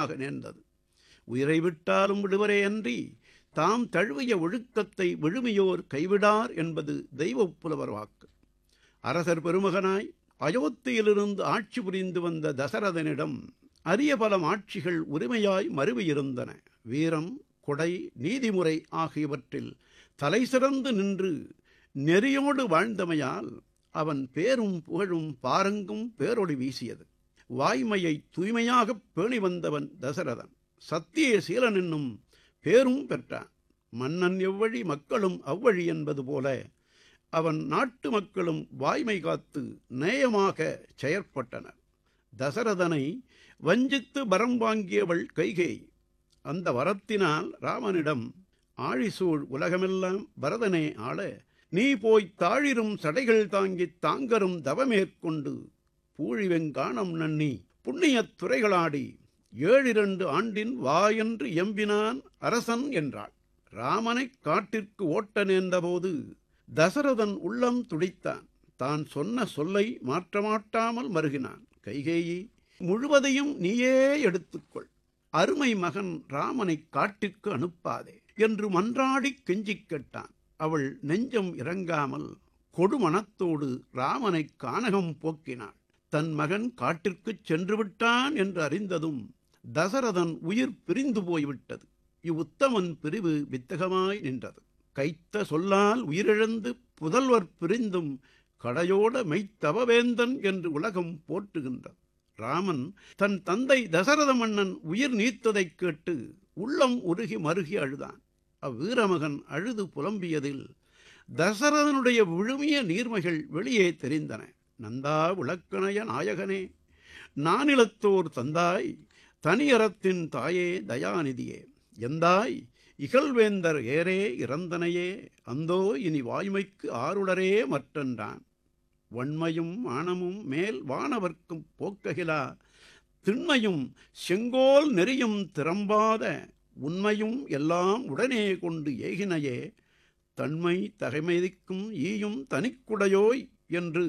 துன்பமாக நேர்ந்தது உயிரை விட்டாலும் விடுவரே அன்றி தாம் தழுவிய ஒழுக்கத்தை விழுமியோர் கைவிடார் என்பது தெய்வப் புலவர் வாக்கு அரசர் பெருமகனாய் அயோத்தியிலிருந்து ஆட்சி புரிந்து வந்த தசரதனிடம் அரிய பல ஆட்சிகள் உரிமையாய் மருவியிருந்தன வீரம் கொடை நீதிமுறை ஆகியவற்றில் தலைசிறந்து நின்று நெறியோடு வாழ்ந்தமையால் அவன் பேரும் புகழும் பாரங்கும் பேரொளி வீசியது வாய்மையை தூய்மையாகப் பேணி வந்தவன் தசரதன் சத்திய சீலன் என்னும் பேரும் பெற்றான் மன்னன் எவ்வழி மக்களும் அவ்வழி என்பது போல அவன் நாட்டு மக்களும் வாய்மை காத்து நேயமாக செயற்பட்டனர் தசரதனை வஞ்சித்து வரம் வாங்கியவள் கைகேய் அந்த வரத்தினால் ராமனிடம் ஆழிசூழ் உலகமெல்லாம் பரதனே ஆள நீ போய் தாழிரும் சடைகள் தாங்கித் தாங்கரும் தவமேற்கொண்டு பூழிவெங்கானம் நன்னி புண்ணியத் துறைகளாடி ஏழிரண்டு ஆண்டின் வாயென்று எம்பினான் அரசன் என்றாள் ராமனைக் காட்டிற்கு ஓட்ட நேர்ந்தபோது தசரதன் உள்ளம் துடித்தான் தான் சொன்ன சொல்லை மாற்றமாட்டாமல் மருகினான் கைகேயி முழுவதையும் நீயே எடுத்துக்கொள் அருமை மகன் ராமனைக் காட்டிற்கு அனுப்பாதே என்று மன்றாடிக் கெஞ்சிக் கேட்டான் அவள் நெஞ்சம் இறங்காமல் கொடுமணத்தோடு ராமனைக் கானகம் போக்கினாள் தன் மகன் காட்டிற்குச் சென்று விட்டான் என்று அறிந்ததும் தசரதன் உயிர் பிரிந்து போய்விட்டது இவ்வுத்தமன் பிரிவு வித்தகமாய் நின்றது கைத்த சொல்லால் உயிரிழந்து புதல்வர் பிரிந்தும் கடையோட மெய்த்தவவேந்தன் என்று உலகம் போற்றுகின்றது ராமன் தன் தந்தை தசரத மன்னன் உயிர் நீத்ததைக் கேட்டு உள்ளம் உருகி மருகி அழுதான் அவ்வீரமகன் அழுது புலம்பியதில் தசரதனுடைய விழுமிய நீர்மைகள் வெளியே தெரிந்தன நந்தா விளக்கணைய நாயகனே நானிலத்தோர் தந்தாய் தனியறத்தின் தாயே தயாநிதியே எந்தாய் இகழ்வேந்தர் ஏரே இறந்தனையே அந்தோ இனி வாய்மைக்கு ஆருளரே மற்றென்றான் வன்மையும் மானமும் மேல் வானவர்க்கும் போக்ககிலா திண்மையும் செங்கோல் நெறியும் திறம்பாத உண்மையும் எல்லாம் உடனே கொண்டு ஏகினையே தன்மை தகைமைதிக்கும் ஈயும் தனிக்குடையோய் என்று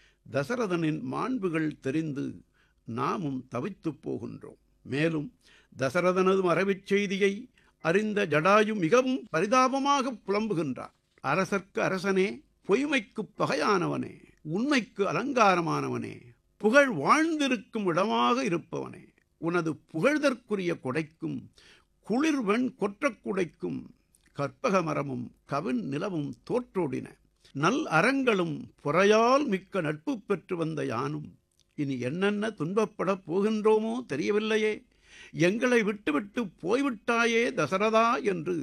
தசரதனின் மாண்புகள் தெரிந்து நாமும் தவித்துப் போகின்றோம் மேலும் தசரதனது மறைவுச் செய்தியை அறிந்த ஜடாயு மிகவும் பரிதாபமாக புலம்புகின்றார் அரசர்க்கு அரசனே பொய்மைக்குப் பகையானவனே உண்மைக்கு அலங்காரமானவனே புகழ் வாழ்ந்திருக்கும் இடமாக இருப்பவனே உனது புகழ்தற்குரிய கொடைக்கும் குளிர்வெண் கொற்றக் குடைக்கும் கற்பக மரமும் கவின் நிலவும் தோற்றோடின நல் அறங்களும் புறையால் மிக்க நட்பு பெற்று வந்த யானும் இனி என்னென்ன துன்பப்படப் போகின்றோமோ தெரியவில்லையே எங்களை விட்டுவிட்டு போய்விட்டாயே தசரதா என்று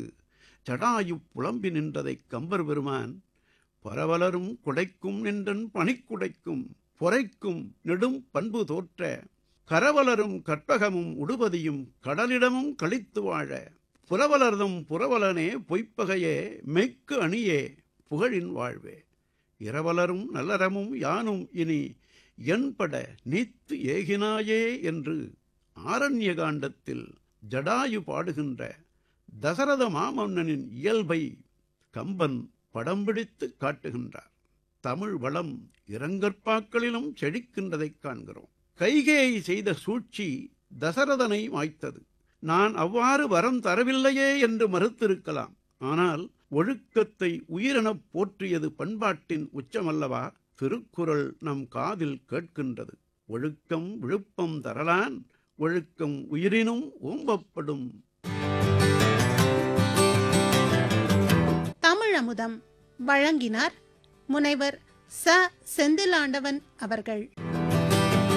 ஜடாயு புலம்பி நின்றதைக் கம்பர் பெருமான் பரவலரும் குடைக்கும் நின்றன் பணிக்குடைக்கும் பொறைக்கும் நெடும் பண்பு தோற்ற கரவலரும் கற்பகமும் உடுபதியும் கடலிடமும் கழித்து வாழ புரவலர்தம் புரவலனே பொய்ப்பகையே மெய்க்கு அணியே புகழின் வாழ்வே இரவலரும் நல்லறமும் யானும் இனி என்பட நீத்து ஏகினாயே என்று ஆரண்ய காண்டத்தில் ஜடாயு பாடுகின்ற தசரத மாமன்னனின் இயல்பை கம்பன் படம் பிடித்து காட்டுகின்றார் தமிழ் வளம் இரங்கற்பாக்களிலும் செழிக்கின்றதைக் காண்கிறோம் கைகேயி செய்த சூழ்ச்சி தசரதனை மாய்த்தது நான் அவ்வாறு வரம் தரவில்லையே என்று மறுத்திருக்கலாம் ஆனால் ஒழுக்கத்தை உயிரெனப் போற்றியது பண்பாட்டின் உச்சமல்லவா திருக்குறள் நம் காதில் கேட்கின்றது ஒழுக்கம் விழுப்பம் தரலான் ஒழுக்கம் உயிரினும் ஓம்பப்படும் தமிழமுதம் வழங்கினார் முனைவர் ச செந்திலாண்டவன் அவர்கள்